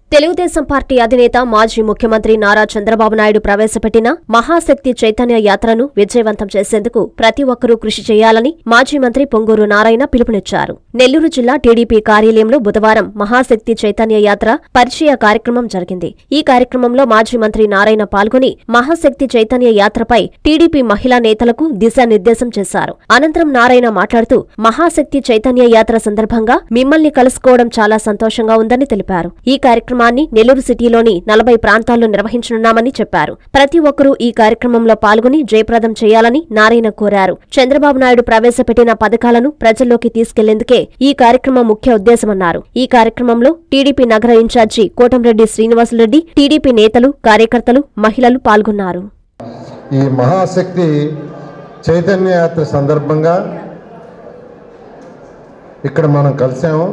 Telugu Desam party అధినేత మాజీ ముఖ్యమంత్రి నారా చంద్రబాబు నాయుడు ప్రవేశపెట్టిన మహాశక్తి చైతన్య యాత్రను విజయవంతం చేసేందుకు ప్రతి ఒక్కరూ కృషి చేయాలని మాజీ మంత్రి పొంగూరు నారాయణ పిలుపునిచ్చారు నెల్లూరు జిల్లా టీడీపీ కార్యాలయంలో బుధవారం మహాశక్తి చైతన్య యాత్ర పరిచయ కార్యక్రమం జరిగింది ఈ కార్యక్రమంలో మాజీ మంత్రి నారాయణ పాల్గొని మహాశక్తి చైతన్య యాత్రపై టీడీపీ మహిళా నేతలకు దిశానిర్దేశం చేశారు అనంతరం నారాయణ మాట్లాడుతూ మహాశక్తి చైతన్య యాత్ర సందర్భంగా మిమ్మల్ని కలుసుకోవడం చాలా సంతోషంగా ఉందని తెలిపారు ఈ కార్యక్రమాన్ని నెల్లూరు సిటీలోని నలభై ప్రాంతాల్లో నిర్వహించనున్నామని చెప్పారు ప్రతి ఒక్కరూ ఈ కార్యక్రమంలో పాల్గొని జయప్రదం చేయాలని నారాయణ కోరారు చంద్రబాబు నాయుడు ప్రవేశపెట్టిన పథకాలను ప్రజల్లోకి తీసుకెళ్లేందుకే ఈ కార్యక్రమం ముఖ్య ఉద్దేశమన్నారు ఈ కార్యక్రమంలో టీడీపీ నగర ఇన్ఛార్జి కోటంరెడ్డి శ్రీనివాసులరెడ్డి టీడీపీ నేతలు కార్యకర్తలు మహిళలు పాల్గొన్నారు ఈ మహాశక్తి చైతన్య యాత్ర సందర్భంగా ఇక్కడ మనం కలిసాము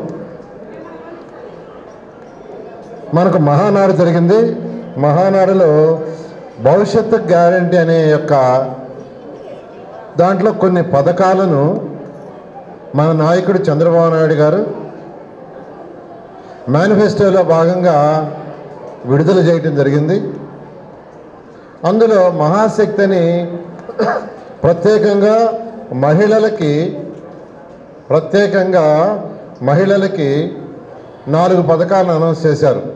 మనకు మహానాడు జరిగింది మహానాడులో భవిష్యత్తు గ్యారంటీ అనే యొక్క దాంట్లో కొన్ని పథకాలను మన నాయకుడు చంద్రబాబు నాయుడు గారు మేనిఫెస్టోలో భాగంగా విడుదల చేయటం జరిగింది అందులో మహాశక్తిని ప్రత్యేకంగా మహిళలకి ప్రత్యేకంగా మహిళలకి నాలుగు పథకాలను అనౌన్స్ చేశారు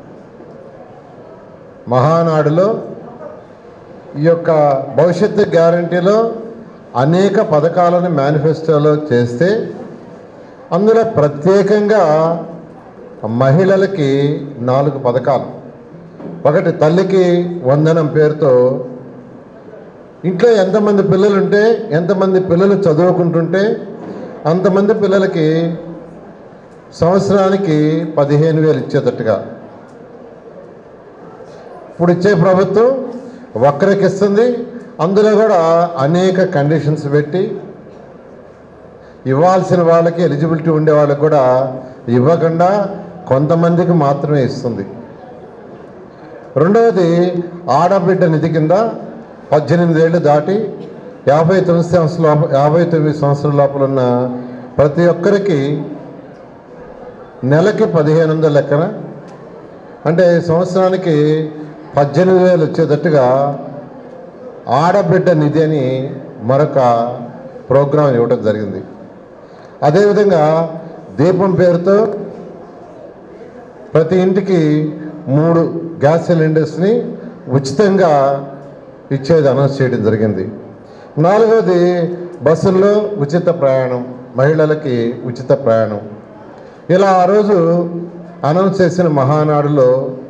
మహానాడులో ఈ యొక్క భవిష్యత్తు గ్యారంటీలో అనేక పథకాలను మేనిఫెస్టోలో చేస్తే అందులో ప్రత్యేకంగా మహిళలకి నాలుగు పథకాలు ఒకటి తల్లికి వందనం పేరుతో ఇంట్లో ఎంతమంది పిల్లలు ఉంటే ఎంతమంది పిల్లలు చదువుకుంటుంటే అంతమంది పిల్లలకి సంవత్సరానికి పదిహేను వేలు ఇచ్చేటట్టుగా ఇప్పుడు ఇచ్చే ప్రభుత్వం ఒక్కరికి ఇస్తుంది అందులో కూడా అనేక కండిషన్స్ పెట్టి ఇవ్వాల్సిన వాళ్ళకి ఎలిజిబిలిటీ ఉండే వాళ్ళకి కూడా ఇవ్వకుండా కొంతమందికి మాత్రమే ఇస్తుంది రెండవది ఆడబిడ్డ నిధి కింద పద్దెనిమిది ఏళ్ళు దాటి యాభై తొమ్మిది సంవత్సరాల లోప యాభై తొమ్మిది సంవత్సరాల లోపల ఉన్న ప్రతి ఒక్కరికి నెలకి పదిహేను వందల లెక్కన అంటే సంవత్సరానికి పద్దెనిమిది వేలు వచ్చేటట్టుగా ఆడబిడ్డ నిధి అని మరొక ప్రోగ్రాం ఇవ్వడం జరిగింది అదేవిధంగా దీపం పేరుతో ప్రతి ఇంటికి మూడు గ్యాస్ సిలిండర్స్ని ఉచితంగా ఇచ్చేది అనౌన్స్ చేయడం జరిగింది నాలుగవది బస్సుల్లో ఉచిత ప్రయాణం మహిళలకి ఉచిత ప్రయాణం ఇలా ఆ రోజు అనౌన్స్ చేసిన మహానాడులో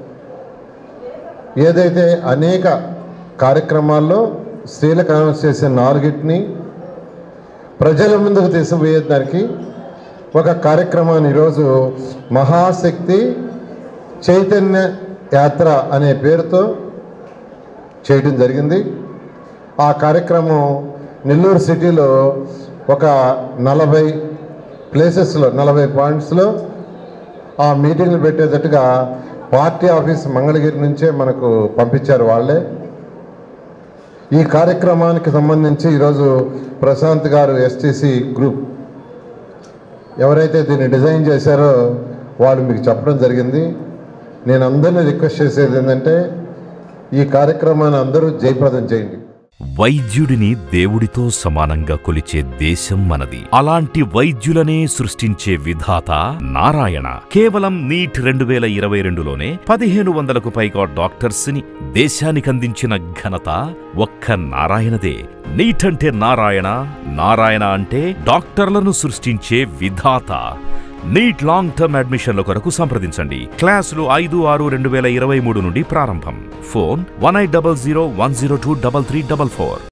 ఏదైతే అనేక కార్యక్రమాల్లో స్త్రీలకు అనౌన్స్ చేసిన నాలుగిటిని ప్రజల ముందుకు తీసుకుపోయేదానికి ఒక కార్యక్రమాన్ని ఈరోజు మహాశక్తి చైతన్య యాత్ర అనే పేరుతో చేయడం జరిగింది ఆ కార్యక్రమం నెల్లూరు సిటీలో ఒక నలభై ప్లేసెస్లో నలభై పాయింట్స్లో ఆ మీటింగ్లు పెట్టేటట్టుగా పార్టీ ఆఫీస్ మంగళగిరి నుంచే మనకు పంపించారు వాళ్ళే ఈ కార్యక్రమానికి సంబంధించి ఈరోజు ప్రశాంత్ గారు ఎస్టీసీ గ్రూప్ ఎవరైతే దీన్ని డిజైన్ చేశారో వాళ్ళు మీకు చెప్పడం జరిగింది నేను అందరినీ రిక్వెస్ట్ చేసేది ఏంటంటే ఈ కార్యక్రమాన్ని అందరూ జయప్రదం చేయండి వైద్యుడిని దేవుడితో సమానంగా కొలిచే దేశం మనది అలాంటి వైద్యులనే సృష్టించే విధాత నారాయణ కేవలం నీట్ రెండు వేల ఇరవై రెండులోనే పదిహేను వందలకు పైగా డాక్టర్స్ ని దేశానికందించిన ఘనత ఒక్క నారాయణదే నీట్ అంటే నారాయణ నారాయణ అంటే డాక్టర్లను సృష్టించే విధాత నీట్ లాంగ్ టర్మ్ అడ్మిషన్ల కొరకు సంప్రదించండి క్లాసులు ఐదు ఆరు రెండు వేల ఇరవై మూడు నుండి ప్రారంభం phone one eight double zero one zero two double three double four